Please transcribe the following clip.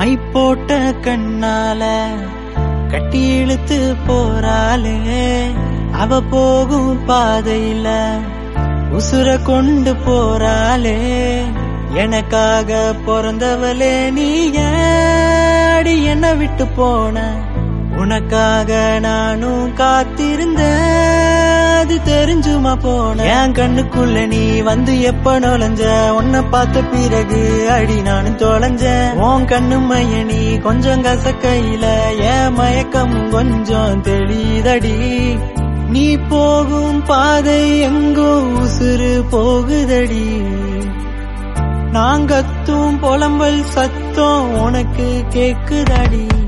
my போட்ட கண்ணால கட்டி இழுத்து போறாளே அவ போகும் பாதையில உசுர கொண்டு போறாளே எனக்காக பிறந்தவளே நீ ஏடி என்ன விட்டு போன உனக்காக நானும் காத்திருந்தேன் அது தெரிஞ்சுமா போன என் கண்ணுக்குள்ள நீ வந்து எப்ப நுழைஞ்ச உன்னை பார்த்த பிறகு அடி நானும் தொலைஞ்சேன் உன் கண்ணு மைய நீ கொஞ்சம் கசக்கையில என் மயக்கம் கொஞ்சம் தெளிதடி நீ போகும் பாதை எங்கோ உசுறு போகுதடி நாங்கத்தும் புலம்பல் சத்தம் உனக்கு கேக்குதடி